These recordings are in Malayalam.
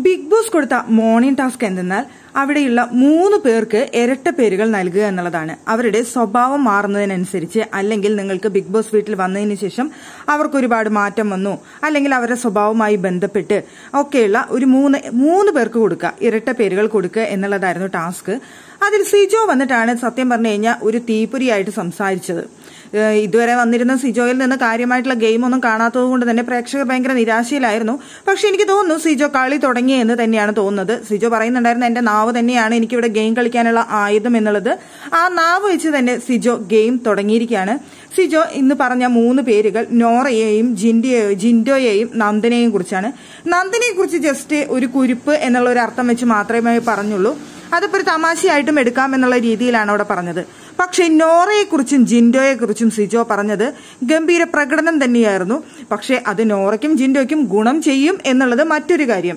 ബിഗ് ബോസ് കൊടുത്ത മോർണിംഗ് ടാസ്ക് എന്തെന്നാൽ അവിടെയുള്ള മൂന്ന് പേർക്ക് ഇരട്ട പേരുകൾ നൽകുക എന്നുള്ളതാണ് അവരുടെ സ്വഭാവം മാറുന്നതിനനുസരിച്ച് അല്ലെങ്കിൽ നിങ്ങൾക്ക് ബിഗ് ബോസ് വീട്ടിൽ വന്നതിന് ശേഷം അവർക്ക് ഒരുപാട് മാറ്റം വന്നു അല്ലെങ്കിൽ അവരുടെ സ്വഭാവവുമായി ബന്ധപ്പെട്ട് ഒക്കെയുള്ള ഒരു മൂന്ന് മൂന്ന് പേർക്ക് കൊടുക്കുക ഇരട്ട പേരുകൾ കൊടുക്കുക എന്നുള്ളതായിരുന്നു ടാസ്ക് അതിൽ സിജോ വന്നിട്ടാണ് സത്യം പറഞ്ഞു കഴിഞ്ഞാൽ ഒരു തീപ്പൊരിയായിട്ട് സംസാരിച്ചത് ഏഹ് ഇതുവരെ വന്നിരുന്ന സിജോയിൽ നിന്ന് കാര്യമായിട്ടുള്ള ഗെയിം ഒന്നും കാണാത്തത് കൊണ്ട് തന്നെ പ്രേക്ഷകർ ഭയങ്കര നിരാശയിലായിരുന്നു പക്ഷെ എനിക്ക് തോന്നുന്നു സിജോ കളി തുടങ്ങി എന്ന് തന്നെയാണ് തോന്നുന്നത് സിജോ പറയുന്നുണ്ടായിരുന്നു എന്റെ നാവ് തന്നെയാണ് എനിക്കിവിടെ ഗെയിം കളിക്കാനുള്ള ആയുധം എന്നുള്ളത് ആ നാവ് വെച്ച് തന്നെ സിജോ ഗെയിം തുടങ്ങിയിരിക്കുകയാണ് സിജോ ഇന്ന് പറഞ്ഞ മൂന്ന് പേരുകൾ നോറയെയും ജിൻഡിയോ ജിൻഡോയെയും നന്ദനെയും കുറിച്ചാണ് നന്ദനെ കുറിച്ച് ജസ്റ്റ് ഒരു കുരിപ്പ് എന്നുള്ള ഒരു അർത്ഥം വെച്ച് മാത്രമേ പറഞ്ഞുള്ളൂ അതിപ്പോ ഒരു തമാശയായിട്ടും എടുക്കാം എന്നുള്ള രീതിയിലാണ് അവിടെ പറഞ്ഞത് പക്ഷേ നോറയെക്കുറിച്ചും ജിൻഡോയെക്കുറിച്ചും സിജോ പറഞ്ഞത് ഗംഭീര പ്രകടനം തന്നെയായിരുന്നു പക്ഷേ അത് നോറയ്ക്കും ജിൻഡോയ്ക്കും ഗുണം ചെയ്യും എന്നുള്ളത് മറ്റൊരു കാര്യം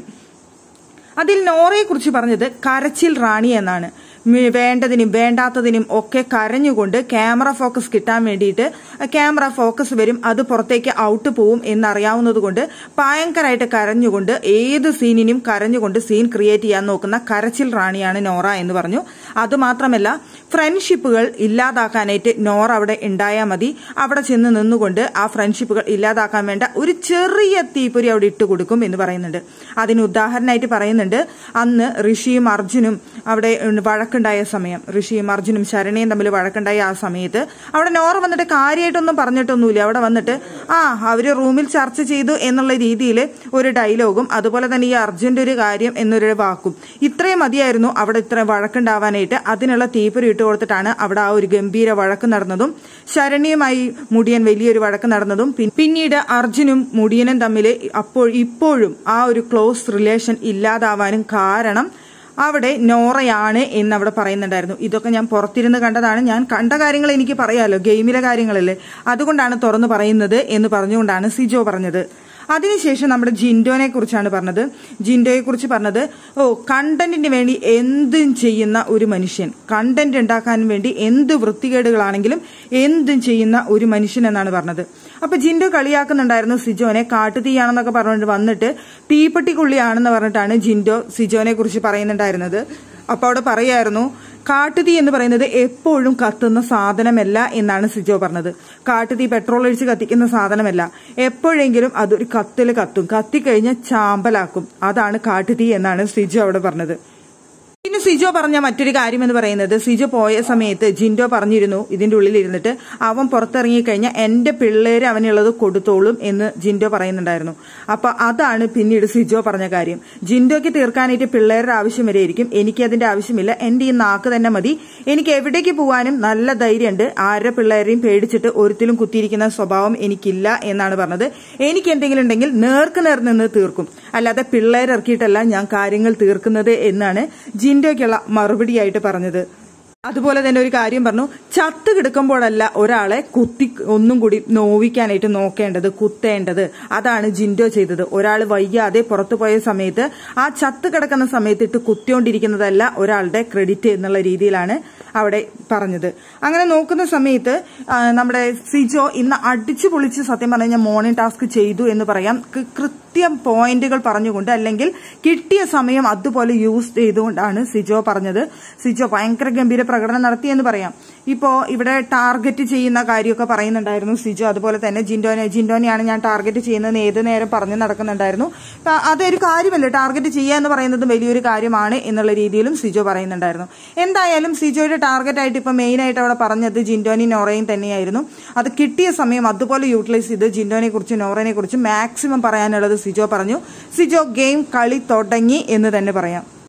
അതിൽ നോറയെക്കുറിച്ച് പറഞ്ഞത് കരച്ചിൽ റാണി എന്നാണ് മി- വേണ്ടതിനും വേണ്ടാത്തതിനും ഒക്കെ കരഞ്ഞുകൊണ്ട് ക്യാമറ ഫോക്കസ് കിട്ടാൻ വേണ്ടിയിട്ട് ക്യാമറ ഫോക്കസ് വരും അത് പുറത്തേക്ക് ഔട്ട് പോവും എന്നറിയാവുന്നത് കൊണ്ട് ഭയങ്കരമായിട്ട് കരഞ്ഞുകൊണ്ട് ഏത് സീനിനും കരഞ്ഞുകൊണ്ട് സീൻ ക്രിയേറ്റ് ചെയ്യാൻ നോക്കുന്ന കരച്ചിൽ റാണിയാണ് നോറ എന്ന് പറഞ്ഞു അതുമാത്രമല്ല ഫ്രണ്ട്ഷിപ്പുകൾ ഇല്ലാതാക്കാനായിട്ട് നോറ അവിടെ ഉണ്ടായാൽ മതി അവിടെ ചെന്ന് നിന്നുകൊണ്ട് ആ ഫ്രണ്ട്ഷിപ്പുകൾ ഇല്ലാതാക്കാൻ വേണ്ട ഒരു ചെറിയ തീപ്പൊരി അവിടെ ഇട്ട് കൊടുക്കും എന്ന് പറയുന്നുണ്ട് അതിന് ഉദാഹരണമായിട്ട് പറയുന്നുണ്ട് അന്ന് ഋഷിയും അർജുനും അവിടെ വഴക്കുണ്ടായ സമയം ഋഷിയും അർജുനും ശരണയും തമ്മിൽ വഴക്കുണ്ടായ ആ സമയത്ത് അവിടെ നോറ വന്നിട്ട് കാര്യമായിട്ടൊന്നും പറഞ്ഞിട്ടൊന്നുമില്ല അവിടെ വന്നിട്ട് ആ അവര് റൂമിൽ ചർച്ച ചെയ്തു എന്നുള്ള രീതിയിൽ ഒരു ഡയലോഗും അതുപോലെ തന്നെ ഈ അർജുന്റെ ഒരു കാര്യം എന്നൊരു വാക്കും ഇത്രയും മതിയായിരുന്നു അവിടെ ഇത്ര വഴക്കുണ്ടാവാനായിട്ട് അതിനുള്ള തീപ്പൊരി ഇട്ട് കൊടുത്തിട്ടാണ് അവിടെ ആ ഒരു ഗംഭീര വഴക്ക് നടന്നതും ശരണ്യമായി മുടിയൻ വലിയൊരു വഴക്ക് നടന്നതും പിൻ- പിന്നീട് അർജുനും മുടിയനും തമ്മിൽ അപ്പോൾ ഇപ്പോഴും ആ ഒരു ക്ലോസ് റിലേഷൻ ഇല്ലാതാവാനും കാരണം അവിടെ നോറയാണ് എന്ന് അവിടെ പറയുന്നുണ്ടായിരുന്നു ഇതൊക്കെ ഞാൻ പുറത്തിരുന്ന് കണ്ടതാണ് ഞാൻ കണ്ട കാര്യങ്ങൾ എനിക്ക് പറയാലോ ഗെയിമിലെ കാര്യങ്ങളല്ലേ അതുകൊണ്ടാണ് തുറന്നു പറയുന്നത് എന്ന് പറഞ്ഞുകൊണ്ടാണ് സിജോ പറഞ്ഞത് അതിനുശേഷം നമ്മുടെ ജിൻഡോനെ കുറിച്ചാണ് പറഞ്ഞത് ജിൻഡോയെ കുറിച്ച് പറഞ്ഞത് ഓ കണ്ടന്റിന് വേണ്ടി എന്തും ചെയ്യുന്ന ഒരു മനുഷ്യൻ കണ്ടന്റ് ഉണ്ടാക്കാൻ വേണ്ടി എന്ത് വൃത്തികേടുകളാണെങ്കിലും എന്തും ചെയ്യുന്ന ഒരു മനുഷ്യൻ എന്നാണ് പറഞ്ഞത് അപ്പൊ ജിൻഡോ കളിയാക്കുന്നുണ്ടായിരുന്നു സിജോനെ കാട്ടുതീയാണെന്നൊക്കെ പറഞ്ഞിട്ട് വന്നിട്ട് തീപ്പെട്ടിക്കുള്ളിയാണെന്ന് പറഞ്ഞിട്ടാണ് ജിൻഡോ സിജോനെ കുറിച്ച് പറയുന്നുണ്ടായിരുന്നത് അപ്പൊ അവിടെ പറയായിരുന്നു കാട്ടുതീ എന്ന് പറയുന്നത് എപ്പോഴും കത്തുന്ന സാധനമല്ല എന്നാണ് സിജോ പറഞ്ഞത് കാട്ടുതീ പെട്രോൾ ഒഴിച്ച് കത്തിക്കുന്ന സാധനമല്ല എപ്പോഴെങ്കിലും അതൊരു കത്തിൽ കത്തും കത്തിക്കഴിഞ്ഞാൽ ചാമ്പലാക്കും അതാണ് കാട്ടുതീ എന്നാണ് സിജോ അവിടെ പറഞ്ഞത് പിന്നെ സിജോ പറഞ്ഞ മറ്റൊരു കാര്യം എന്ന് പറയുന്നത് സിജോ പോയ സമയത്ത് ജിൻഡോ പറഞ്ഞിരുന്നു ഇതിന്റെ ഉള്ളിൽ ഇരുന്നിട്ട് അവൻ പുറത്തിറങ്ങി കഴിഞ്ഞാൽ എന്റെ പിള്ളേര് അവനുള്ളത് കൊടുത്തോളും എന്ന് ജിൻഡോ പറയുന്നുണ്ടായിരുന്നു അപ്പൊ അതാണ് പിന്നീട് സിജോ പറഞ്ഞ കാര്യം ജിൻഡോയ്ക്ക് തീർക്കാനായിട്ട് പിള്ളേരുടെ ആവശ്യം വരെയായിരിക്കും എനിക്ക് അതിന്റെ ആവശ്യമില്ല എന്റെ ഈ നാക്ക് തന്നെ മതി എനിക്ക് എവിടേക്ക് പോകാനും നല്ല ധൈര്യമുണ്ട് ആരുടെ പിള്ളേരെയും പേടിച്ചിട്ട് ഒരുത്തിലും കുത്തിയിരിക്കുന്ന സ്വഭാവം എനിക്കില്ല എന്നാണ് പറഞ്ഞത് എനിക്ക് എന്തെങ്കിലും ഉണ്ടെങ്കിൽ നേർക്ക് നേർ നിന്ന് തീർക്കും അല്ലാതെ പിള്ളേരിറക്കിയിട്ടല്ല ഞാൻ കാര്യങ്ങൾ തീർക്കുന്നത് എന്നാണ് ജിൻഡോയ്ക്കുള്ള മറുപടിയായിട്ട് പറഞ്ഞത് അതുപോലെ തന്നെ ഒരു കാര്യം പറഞ്ഞു ചത്ത് കിടക്കുമ്പോഴല്ല ഒരാളെ കുത്തി ഒന്നും കൂടി നോവിക്കാനായിട്ട് നോക്കേണ്ടത് കുത്തേണ്ടത് അതാണ് ജിൻഡോ ചെയ്തത് ഒരാൾ വയ്യാതെ പുറത്തു പോയ സമയത്ത് ആ ചത്ത് കിടക്കുന്ന സമയത്ത് ഇട്ട് കുത്തിയോണ്ടിരിക്കുന്നതല്ല ഒരാളുടെ ക്രെഡിറ്റ് എന്നുള്ള രീതിയിലാണ് അവിടെ പറഞ്ഞത് അങ്ങനെ നോക്കുന്ന സമയത്ത് ആ, നമ്മുടെ സിജോ ഇന്ന് അടിച്ചു പൊളിച്ച് സത്യം പറഞ്ഞു കഴിഞ്ഞാൽ മോർണിംഗ് ടാസ്ക് ചെയ്തു എന്ന് പറയാം കൃ- കൃത്യം പോയിന്റുകൾ പറഞ്ഞുകൊണ്ട് അല്ലെങ്കിൽ കിട്ടിയ സമയം അതുപോലെ യൂസ് ചെയ്തുകൊണ്ടാണ് സിജോ പറഞ്ഞത് സിജോ ഭയങ്കര ഗംഭീര പ്രകടനം നടത്തി എന്ന് പറയാം ഇപ്പോ ഇവിടെ ടാർഗറ്റ് ചെയ്യുന്ന കാര്യമൊക്കെ പറയുന്നുണ്ടായിരുന്നു സിജോ അതുപോലെ തന്നെ ജിൻഡോനെ ജിൻഡോനെയാണ് ഞാൻ ടാർഗറ്റ് ചെയ്യുന്നതെന്ന് ഏത് നേരം പറഞ്ഞു നടക്കുന്നുണ്ടായിരുന്നു അപ്പൊ അതൊരു കാര്യമല്ല ടാർഗറ്റ് ചെയ്യുക എന്ന് പറയുന്നത് വലിയൊരു കാര്യമാണ് എന്നുള്ള രീതിയിലും സിജോ പറയുന്നുണ്ടായിരുന്നു എന്തായാലും സിജോയുടെ ടാർഗറ്റ് ആയിട്ട് ഇപ്പൊ മെയിൻ ആയിട്ട് അവിടെ പറഞ്ഞത് ജിൻഡോനി നോറയും തന്നെയായിരുന്നു അത് കിട്ടിയ സമയം അതുപോലെ യൂട്ടിലൈസ് ചെയ്ത് ജിൻഡോനെ കുറിച്ച് നോറനെ കുറിച്ച് മാക്സിമം പറയാനുള്ളത് സിജോ പറഞ്ഞു സിജോ ഗെയിം കളി തുടങ്ങി എന്ന് തന്നെ പറയാം